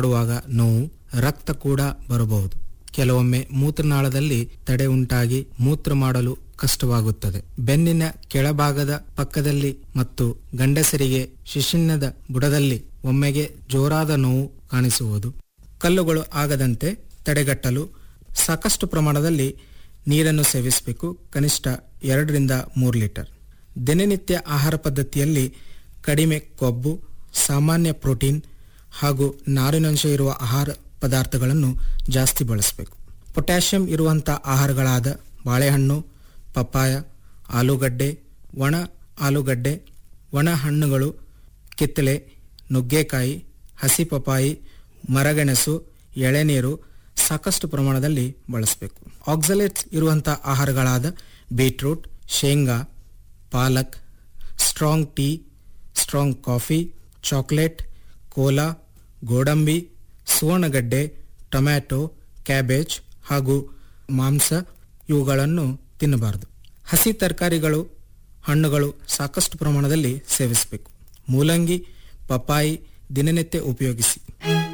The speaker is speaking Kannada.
ಮಾಡುವಾಗ ನೋವು ರಕ್ತ ಕೂಡ ಬರಬಹುದು ಕೆಲವೊಮ್ಮೆ ಮೂತ್ರನಾಳದಲ್ಲಿ ತಡೆ ಉಂಟಾಗಿ ಮೂತ್ರ ಮಾಡಲು ಕಷ್ಟವಾಗುತ್ತದೆ ಬೆನ್ನಿನ ಕೆಳಭಾಗದ ಪಕ್ಕದಲ್ಲಿ ಮತ್ತು ಗಂಡಸರಿಗೆ ಶಿಶಿನ್ನದ ಬುಡದಲ್ಲಿ ಒಮ್ಮೆಗೆ ಜೋರಾದ ನೋವು ಕಾಣಿಸುವುದು ಕಲ್ಲುಗಳು ಆಗದಂತೆ ತಡೆಗಟ್ಟಲು ಸಾಕಷ್ಟು ಪ್ರಮಾಣದಲ್ಲಿ ನೀರನ್ನು ಸೇವಿಸಬೇಕು ಕನಿಷ್ಠ ಎರಡರಿಂದ ಮೂರು ಲೀಟರ್ ದಿನನಿತ್ಯ ಆಹಾರ ಪದ್ಧತಿಯಲ್ಲಿ ಕಡಿಮೆ ಕೊಬ್ಬು ಸಾಮಾನ್ಯ ಪ್ರೋಟೀನ್ ಹಾಗೂ ನಾರಿನಂಶ ಇರುವ ಆಹಾರ ಪದಾರ್ಥಗಳನ್ನು ಜಾಸ್ತಿ ಬಳಸಬೇಕು ಪೊಟ್ಯಾಷಿಯಂ ಇರುವಂಥ ಆಹಾರಗಳಾದ ಬಾಳೆಹಣ್ಣು ಪಪ್ಪಾಯ ಆಲೂಗಡ್ಡೆ ಒಣ ಆಲೂಗಡ್ಡೆ ಒಣ ಹಣ್ಣುಗಳು ಕಿತ್ತಳೆ ನುಗ್ಗೆಕಾಯಿ ಹಸಿ ಪಪಾಯಿ ಮರಗೆಣಸು ಎಳೆನೀರು ಸಾಕಷ್ಟು ಪ್ರಮಾಣದಲ್ಲಿ ಬಳಸಬೇಕು ಆಕ್ಸಲೇಟ್ಸ್ ಇರುವಂಥ ಆಹಾರಗಳಾದ ಬೀಟ್ರೂಟ್ ಶೇಂಗಾ ಪಾಲಕ್ strong tea strong coffee chocolate cola ಗೋಡಂಬಿ ಸುವರ್ಣಗಡ್ಡೆ ಟೊಮ್ಯಾಟೊ ಕ್ಯಾಬೇಜ್ ಹಾಗೂ ಮಾಂಸ ಇವುಗಳನ್ನು ತಿನ್ನಬಾರದು ಹಸಿ ತರಕಾರಿಗಳು ಹಣ್ಣುಗಳು ಸಾಕಷ್ಟು ಪ್ರಮಾಣದಲ್ಲಿ ಸೇವಿಸಬೇಕು ಮೂಲಂಗಿ ಪಪಾಯಿ ದಿನನಿತ್ಯ ಉಪಯೋಗಿಸಿ